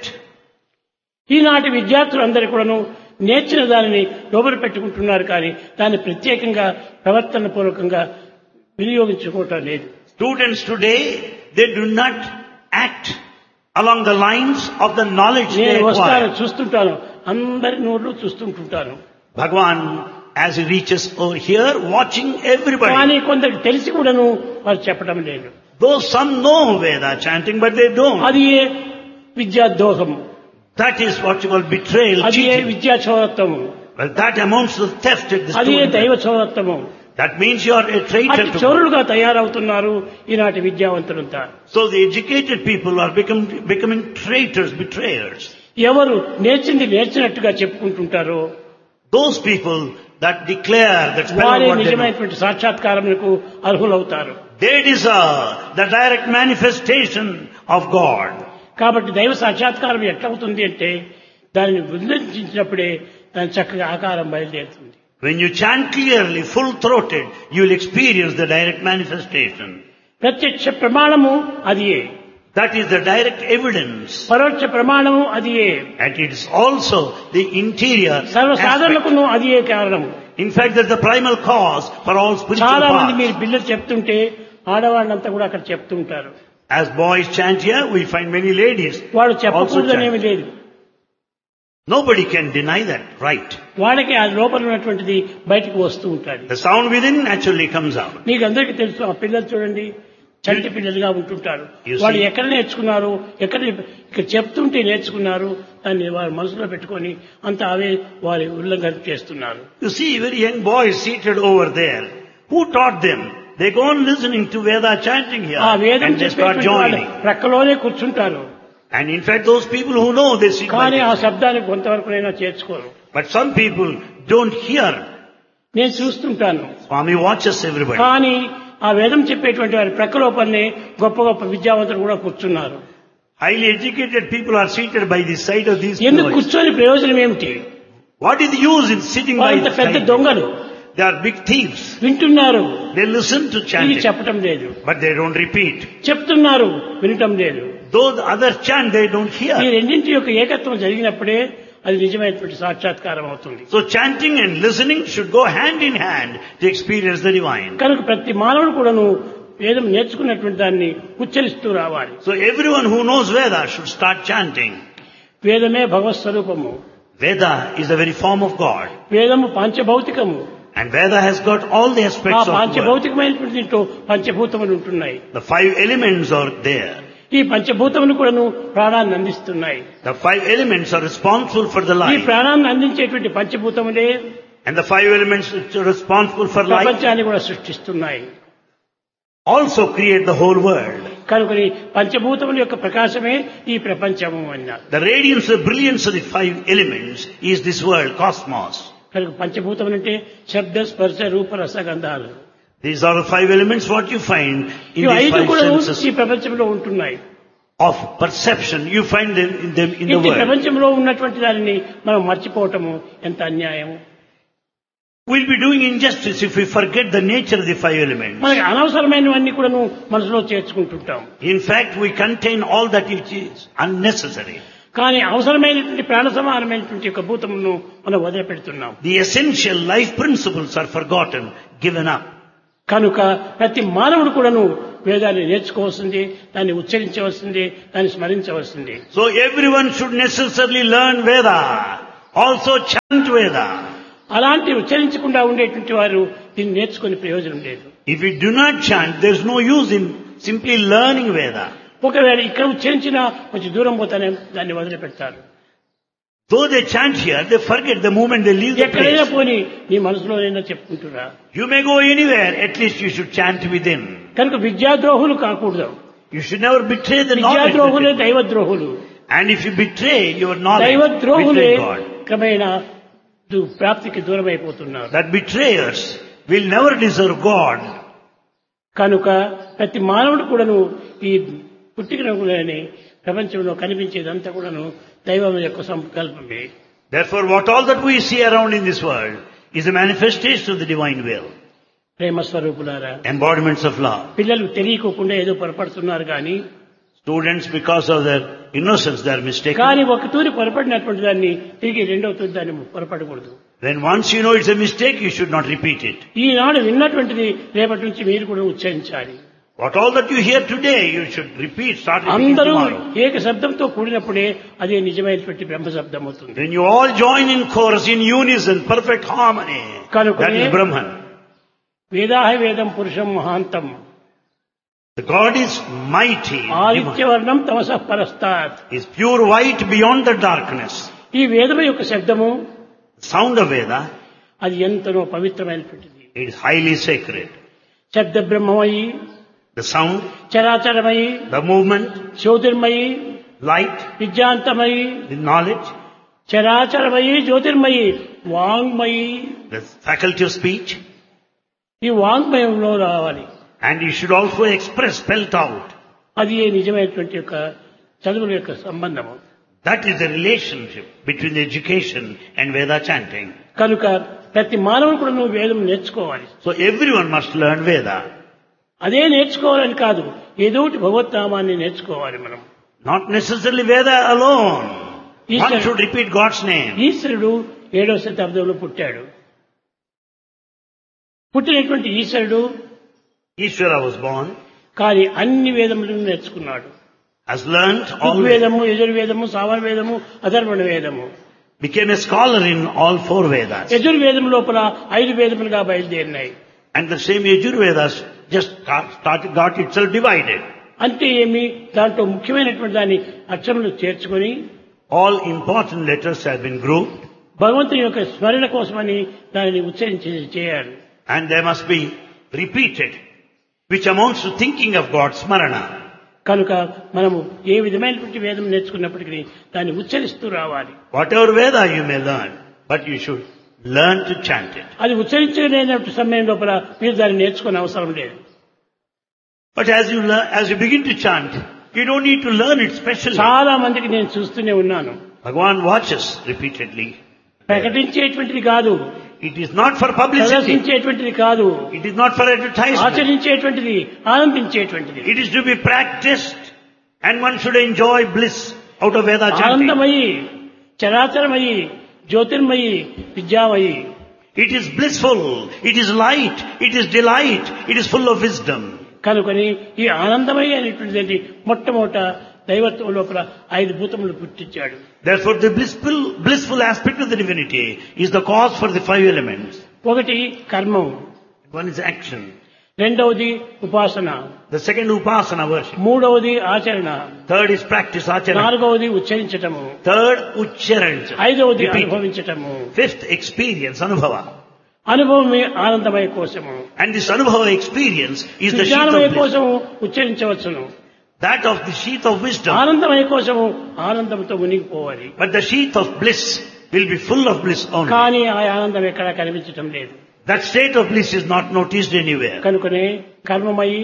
ఈనాటి విద్యార్థులందరూ కూడాను నేర్చిన దానిని లోపల పెట్టుకుంటున్నారు కానీ దాన్ని ప్రత్యేకంగా ప్రవర్తన పూర్వకంగా వినియోగించుకోవటం లేదు Students today, they do not act along the lines of the knowledge they నేను వస్తాను acquire. చూస్తుంటాను అందరి నోళ్ళు చూస్తుంటుంటాను Bhagwan, as he reaches over here, watching everybody. కానీ కొందరికి తెలిసి కూడాను వారు చెప్పడం లేదు Though some know Veda chanting, but they don't. అది ఏ విద్యా దోహము That is what you call betrayal, అది ఏ cheating. విద్యా చౌరత్వము Well, that amounts to theft at the అది ఏ student. దైవ చౌరత్వము That means you are a traitor అతి to God. చౌరులుగా తయారవుతున్నారు ఈనాటి విద్యావంతులంతా So the educated people are become, becoming traitors, betrayers. ఎవరు నేర్చింది నేర్చినట్టుగా చెప్పుకుంటుంటారో Those people that declare that spell వారే what they know, నిజమైనటువంటి సాక్షాత్కారములకు అర్హులవుతారు they deserve the direct manifestation of God. కాబట్టి దైవ సాక్షాత్కారం ఎట్లవుతుంది అంటే దానిని ఉల్లంఘించినప్పుడే దాని చక్కగా ఆకారం బయలుదేరుతుంది When you chant clearly, full-throated, you will experience the direct manifestation. ప్రత్యక్ష ప్రమాణము అదియే That is the direct evidence. పరోక్ష ప్రమాణము అదియే And it is also the interior సర్వ aspect. సాధనకును అదియే కారణము In fact, that's the primal cause for all spiritual చాలా మంది paths. మీరు పిల్లలు చెప్తుంటే ఆడవాళ్ళంతా కూడా అక్కడ చెప్తుంటారు As boys chant here, we find many ladies వాడు also చెప్పకూడదనేమి chant. లేదు Nobody can deny that, right? వాళ్ళకి ఆ లోపల ఉన్నటువంటిది బయటకు వస్తూ ఉంటాడు The sound within naturally comes out. మీకు అందరికీ తెలుసు ఆ పిల్లలు చూడండి చంటి పిల్లలుగా ఉంటుంటారు You see. వాళ్ళు ఎక్కడ నేర్చుకున్నారు ఎక్కడ ఇక్కడ చెప్తుంటే నేర్చుకున్నారు దాన్ని వారి మనసులో పెట్టుకొని అంత అవే వారి ఉల్లంఘన చేస్తున్నారు You see very young boys seated over there. Who taught them? They go on listening to Veda chanting here ఆ వేదం and they start చెప్పేటువంటి వాళ్ళు joining. ప్రక్కలోనే కూర్చుంటారు And in fact, those people who know, they sit by కానీ ఆ this. శబ్దాన్ని కొంతవరకునైనా చేర్చుకోరు But some people don't hear. నేను చూస్తుంటాను Swami watches everybody. కానీ ఆ వేదం చెప్పేటువంటి వారి ప్రక్క లోపలనే గొప్ప గొప్ప విద్యావంతులు కూడా కూర్చున్నారు Highly educated people are seated by the side of these ఎందుకు boys. కూర్చొని ప్రయోజనం ఏమిటి What is the use in sitting by వాళ్ళంత the పెద్ద side? దొంగలు They are big thieves. వింటున్నారు They listen to ఇది chanting, చెప్పటం లేదు but they don't repeat. చెప్తున్నారు వినటం లేదు Though the others chant, they don't ఈ hear. రెండింటి యొక్క ఏకత్వం జరిగినప్పుడే అది నిజమైనటువంటి సాక్షాత్కారం అవుతుంది So chanting and listening should go hand in hand to experience the divine. కనుక ప్రతి మానవుడు కూడాను వేదం నేర్చుకున్నటువంటి దాన్ని ఉచ్చరిస్తూ రావాలి So everyone who knows Veda should start chanting. వేదమే భగవత్ స్వరూపము Veda is the very form of God. వేదము పాంచభౌతికము And Veda has got all the ఆ aspects of the world. పాంచభౌతికమైనటువంటి దీంట్లో పంచభూతములు ఉంటున్నాయి The five elements are there. ఈ పంచభూతములు కూడాను ప్రాణాన్ని అందిస్తున్నాయి The five elements are responsible for the ఈ life. ప్రాణాన్ని అందించేటువంటి పంచభూతములే And the five elements which are responsible for life ప్రపంచాన్ని కూడా సృష్టిస్తున్నాయి also create the whole world. కనుకని పంచభూతముల యొక్క ప్రకాశమే ఈ ప్రపంచము అన్నారు The radiance, the brilliance of the five elements is this world, cosmos. కనుక పంచభూతములు అంటే శబ్ద స్పర్శ రూప రసగంధాలు These are the five elements what you find in ఇవి these ఐదు five కూడా senses ఈ ప్రపంచంలో ఉంటున్నాయి of perception. You find them in them in the ఇంటి world. ప్రపంచంలో ఉన్నటువంటి దానిని మనం మర్చిపోవటము ఎంత అన్యాయం We'll be doing injustice if we forget the nature of the five elements. మనకి అనవసరమైనవన్నీ కూడాను మనసులో చేర్చుకుంటుంటాం In fact, we contain all that which is unnecessary. కానీ అవసరమైనటువంటి ప్రాణ సమానమైనటువంటి యొక్క భూతమును మనం వదిలిపెడుతున్నాం The essential life principles are forgotten, given up. కనుక ప్రతి మానవుడు కూడాను వేదాన్ని నేర్చుకోవాల్సింది దాన్ని ఉచ్చరించవలసింది దాన్ని స్మరించవలసింది So everyone should necessarily learn Veda. Also chant Veda. అలాంటి ఉచ్చరించకుండా ఉండేటువంటి వారు దీన్ని నేర్చుకునే ప్రయోజనం లేదు If we do not chant, there's no use in simply learning Veda. ఒకవేళ ఇక్కడ ఉచ్చరించినా కొంచెం దూరం పోతానే దాన్ని వదిలిపెడతారు Though they chant here, they forget the moment they leave the ఎక్కడైనా place. పోని నీ మనసులోనైనా చెప్పుకుంటురా You may go anywhere, at least you should chant within. కనుక విద్యాద్రోహులు కాకూడదు You should never betray the knowledge. విద్యాద్రోహులే within. దైవద్రోహులు And if you betray your knowledge, దైవద్రోహులే betray God. క్రమేణా దు- ప్రాప్తికి దూరం అయిపోతున్నారు That betrayers will never deserve God. కనుక ప్రతి మానవుడు కూడాను ఈ పుట్టికలోని ప్రపంచంలో కనిపించేదంతా కూడాను దైవం యొక్క సంకల్పమే Therefore, what all that we see around in this world is a manifestation of the divine will, ప్రేమ స్వరూపులారా embodiments of love. పిల్లలు తెలియకోకుండా ఏదో పొరపడుతున్నారు కానీ Students, because of their innocence, they are mistaken. కానీ ఒక తూరి పొరపడినటువంటి దాన్ని తిరిగి రెండవ తూరి దాన్ని పొరపడకూడదు When once you know it's a mistake, you should not repeat it. ఈనాడు విన్నటువంటిది రేపటి నుంచి మీరు కూడా ఉచ్చరించాలి What all that you hear today, you should repeat, start repeating అందరూ tomorrow. ఏక శబ్దంతో కూడినప్పుడే అదే నిజమైనటువంటి బ్రహ్మ శబ్దం అవుతుంది When you all join in chorus, in unison, perfect harmony, కనుకనే that is Brahman. వేదాహ వేదం పురుషం మహాంతం The God is mighty, divine, ఆదిత్యవర్ణం తమస పరస్తాత్ is pure white beyond the darkness. ఈ వేదము యొక్క శబ్దము Sound of Veda, అది ఎంతనో పవిత్రమైనటువంటిది it is highly sacred. శబ్ద బ్రహ్మమయి The sound, చరాచరమయి the movement, Jyotirmayi light, విద్యాంతమయి the knowledge, చరాచరమయి Jyotirmayi వాంగ్మయి the faculty of speech, ఈ వాంగ్మయంలో రావాలి and you should also express, spelt out. అది ఏ నిజమైనటువంటి యొక్క చదువుల యొక్క సంబంధము That is the relationship between the education and Veda chanting. కనుక ప్రతి మానవుడు కూడా నువ్వు వేదం నేర్చుకోవాలి So everyone must learn Veda. అదే నేర్చుకోవాలని కాదు ఏదో ఒకటి భగవత్నామాన్ని నేర్చుకోవాలి మనం Not necessarily Veda alone. Yes, One sir. should repeat God's name. ఈశ్వరుడు ఏడవ శతాబ్దంలో పుట్టాడు పుట్టినటువంటి ఈశ్వరుడు Ishvara was born, కానీ అన్ని వేదములను నేర్చుకున్నాడు has learnt all Veda, ఋగ్వేదము యజుర్వేదము సామవేదము అధర్వణ వేదము became a scholar in all four Vedas. యజుర్వేదం లోపల ఐదు వేదములుగా బయలుదేరినాయి And the same Yajurvedas just got, started, got itself divided. అంటే ఏమి దాంట్లో ముఖ్యమైనటువంటి దాన్ని అక్షరములు చేర్చుకొని All important letters have been grouped భగవంతుని యొక్క స్మరణ కోసమని దానిని ఉచ్చరించి చేయాలి and they must be repeated, which amounts to thinking of God's Smarana. కనుక మనము ఏ విధమైనటువంటి వేదం నేర్చుకున్నప్పటికీ దాన్ని ఉచ్చరిస్తూ రావాలి Whatever Veda you may learn, but you should learn to chant it. అది ఉచ్చరించలేనటువంటి సమయం లోపల మీరు దాన్ని నేర్చుకునే అవసరం లేదు But as you learn, as you begin to chant, you don't need to learn it specially. చాలా మందికి నేను చూస్తూనే ఉన్నాను Bhagavan watches repeatedly. ప్రకటించేటువంటిది కాదు It is not for publicity. ప్రదర్శించేటువంటిది కాదు It is not for advertisement. ఆచరించేటువంటిది ఆనందించేటువంటిది It is to be practiced and one should enjoy bliss out of Veda chanting. ఆనందమయి చరాచరమయి Jyotirmayi విద్యామయి It is blissful. It is light. It is delight. It is full of wisdom. కనుకొని ఈ ఆనందమయి అనేటువంటిది మొట్టమొదట దైవత్వం లోపల ఐదు భూతములు పుట్టించాడు Therefore the blissful, blissful aspect of the divinity is the cause for the five elements. ఒకటి కర్మం One is action. రెండవది ఉపాసన The second upasana worship. మూడవది ఆచరణ Third is practice acharana. నాలుగవది ఉచ్చరించటము Third ucharanja. ఐదవది Repeat. అనుభవించటము Fifth experience, anubhava. అనుభవమే ఆనందమయ కోసము And this anubhava experience is the sheath విజ్ఞానమయ of bliss. కోసము ఉచ్చరించవచ్చును That of the sheath of wisdom. ఆనందమయ కోసము ఆనందంతో మునిగిపోవాలి But the sheath of bliss will be full of bliss only. కానీ ఆ ఆనందం ఎక్కడా కనిపించటం లేదు That state of bliss is not noticed anywhere. కనుకనే కర్మమయి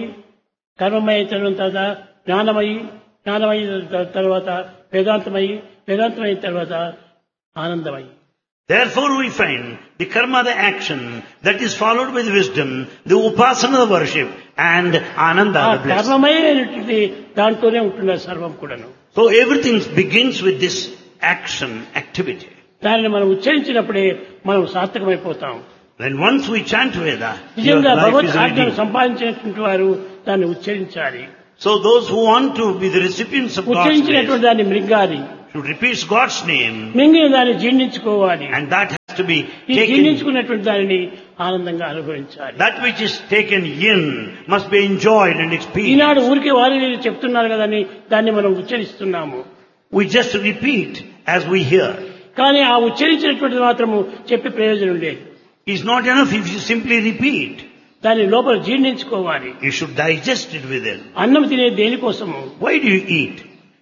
కర్మమయ తర్వాత జ్ఞానమయి జ్ఞానమయి త- తర్వాత వేదాంతమయి వేదాంతమైన తర్వాత ఆనందమయి Therefore we find the karma, the action, that is followed by the wisdom, the upasana, the worship, and ఆ ananda, the bliss. కర్మమయమైనటువంటి దాంట్లోనే ఉంటున్నారు సర్వం కూడాను So everything begins with this action, activity. దానిని మనం ఉచ్చరించినప్పుడే మనం సార్థకమైపోతాం When once we chant Veda, your నిజంగా life భగవత్ is ఆజ్ఞను redeemed. సంపాదించినటువంటి వారు దాన్ని ఉచ్చరించాలి So those who want to be the recipients of God's grace ఉచ్చరించినటువంటి దాన్ని మృంగాలి should repeat God's name, మింగిన దాన్ని జీర్ణించుకోవాలి and that has to be ఈ taken. జీర్ణించుకున్నటువంటి దానిని ఆనందంగా అనుభవించాలి That which is taken in must be enjoyed and experienced. ఈనాడు ఊరికే వారి వీరు చెప్తున్నారు కదని దాన్ని మనం ఉచ్చరిస్తున్నాము We just repeat as we hear. కానీ ఆ ఉచ్చరించినటువంటిది మాత్రము చెప్పే ప్రయోజనం లేదు It's not enough if you simply repeat. దాని లోపల జీర్ణించుకోవాలి You should digest it within. అన్నం తినే దేనికోసము Why do you eat?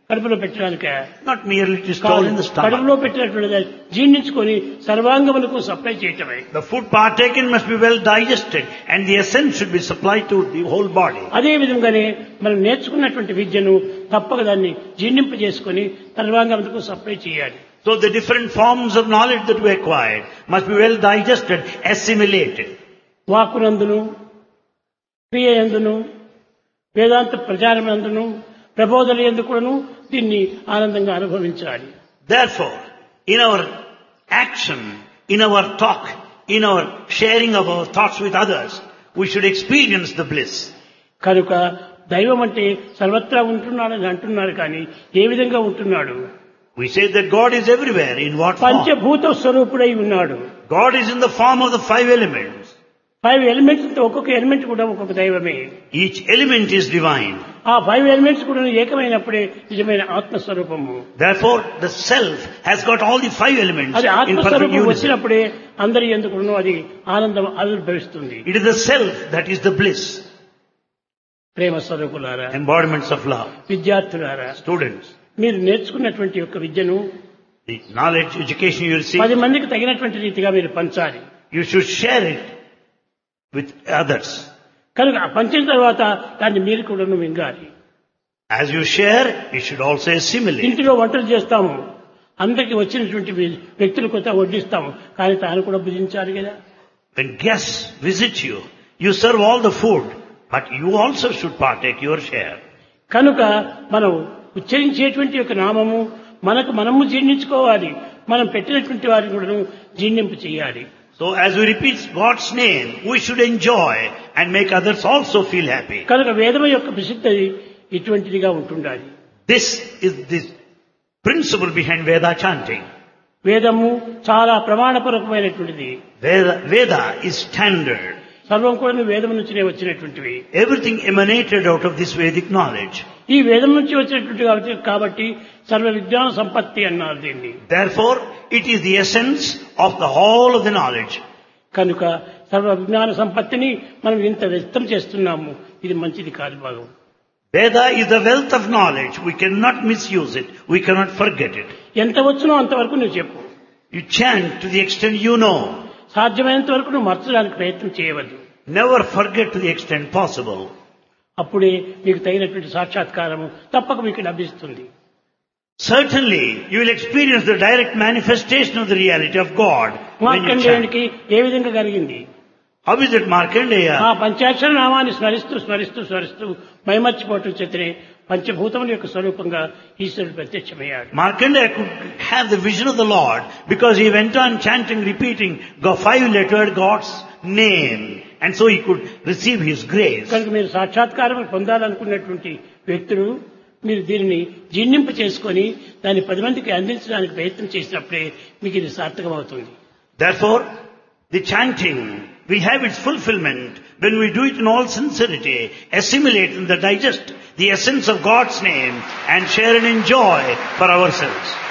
కడుపులో పెట్టడానిక Not merely to store in the stomach. కడుపులో పెట్టినటువంటి దాన్ని జీర్ణించుకొని సర్వాంగములకు సప్లై చేయటమే The food partaken must be well digested and the essence should be supplied to the whole body. అదే విధంగానే మనం నేర్చుకున్నటువంటి విద్యను తప్పక దాన్ని జీర్ణింపజేసుకొని సర్వాంగములకు సప్లై చేయాలి So the different forms of knowledge that we acquired must be well digested, assimilated. వాక్కునందును క్రియ ఎందును వేదాంత ప్రచారమందును ప్రబోధన ఎందు కూడాను దీన్ని ఆనందంగా అనుభవించాలి Therefore, in our action, in our talk, in our sharing of our thoughts with others, we should experience the bliss. కనుక దైవం అంటే సర్వత్రా ఉంటున్నాడని అంటున్నారు కానీ ఏ విధంగా ఉంటున్నాడు We say that God is everywhere. In what form? పంచభూత స్వరూపుడై ఉన్నాడు God is in the form of the five elements. Five elements ఒక్కొక్క ఎలిమెంట్ కూడా ఒక్కొక్క దైవమే Each element is divine. ఆ ఫైవ్ ఎలిమెంట్స్ కూడా ఏకమైనప్పుడే నిజమైన ఆత్మస్వరూపము Therefore, the self has got all the five elements అది in perfect ఆత్మస్వరూపం unison. వచ్చినప్పుడే అందరి ఎందుకు అది ఆనందం ఆవిర్భవిస్తుంది It is the self that is the bliss, ప్రేమ స్వరూపులారా embodiments of love. విద్యార్థులారా Students, మీరు నేర్చుకున్నటువంటి యొక్క విద్యను the knowledge, education you receive, పది మందికి తగినటువంటి రీతిగా మీరు పంచాలి you should share it with others. కనుక ఆ పంచిన తర్వాత దాన్ని మీరు కూడా మింగాలి As you share, you should also assimilate. ఇంటిలో వంటలు చేస్తాము అందరికి వచ్చినటువంటి వ్యక్తులు కొత్త వడ్డిస్తాము కానీ తాను కూడా భుజించాలి కదా When guests visit you, you serve all the food, but you also should partake your share. కనుక మనం ఉచ్చరించేటువంటి యొక్క నామము మనకు మనము జీర్ణించుకోవాలి మనం పెట్టినటువంటి వారిని కూడా జీర్ణింపు చేయాలి So as we repeat God's name, we should enjoy and make others also feel happy. కనుక వేదము యొక్క ప్రసిద్ధి ఇటువంటిదిగా ఉంటుండాలి This is the principle behind Veda chanting. వేదము చాలా ప్రమాణపూర్వకమైనటువంటిది Veda, Veda is standard. సర్వం కూడా వేదం నుంచినే వచ్చినటువంటివి Everything emanated out of this Vedic knowledge. ఈ వేదం నుంచి వచ్చినటువంటి కాబట్టి కాబట్టి సర్వ విజ్ఞాన సంపత్తి అన్నారు దీన్ని Therefore, it is the essence of the whole of the knowledge. కనుక సర్వ విజ్ఞాన సంపత్తిని మనం ఇంత వ్యక్తం చేస్తున్నాము ఇది మంచిది కాదు భాగం Veda is the wealth of knowledge. We cannot misuse it. We cannot forget it. ఎంత వచ్చునో అంతవరకు నువ్వు చెప్పు You chant to the extent you know. సాధ్యమైనంత వరకు నువ్వు మర్చడానికి ప్రయత్నం చేయవద్దు Never forget to the extent possible. అప్పుడే మీకు తగినటువంటి సాక్షాత్కారము తప్పక మీకు లభిస్తుంది Certainly, you will experience the direct manifestation of the reality of God when you chant. మార్కండేయునికి ఏ విధంగా కలిగింది How is it Markandeya? ఆ పంచాక్షర నామాన్ని స్మరిస్తూ స్మరిస్తూ స్మరిస్తూ మైమర్చిపోవటం చేతనే పంచభూతముల యొక్క స్వరూపంగా ఈశ్వరుడు ప్రత్యక్షమయ్యాడు Markandeya could have the vision of the Lord because he went on chanting, repeating the five-lettered God's name. And so he could receive his grace. కనుక మీరు సాక్షాత్కారం పొందాలనుకున్నటువంటి వ్యక్తులు మీరు దీనిని జీర్ణింప చేసుకొని దాన్ని పది మందికి అందించడానికి ప్రయత్నం చేసినప్పుడే మీకు ఇది సార్థకమవుతుంది Therefore, the chanting will have its fulfillment when we do it in all sincerity, assimilate and digest the essence of God's name and share and enjoy for ourselves.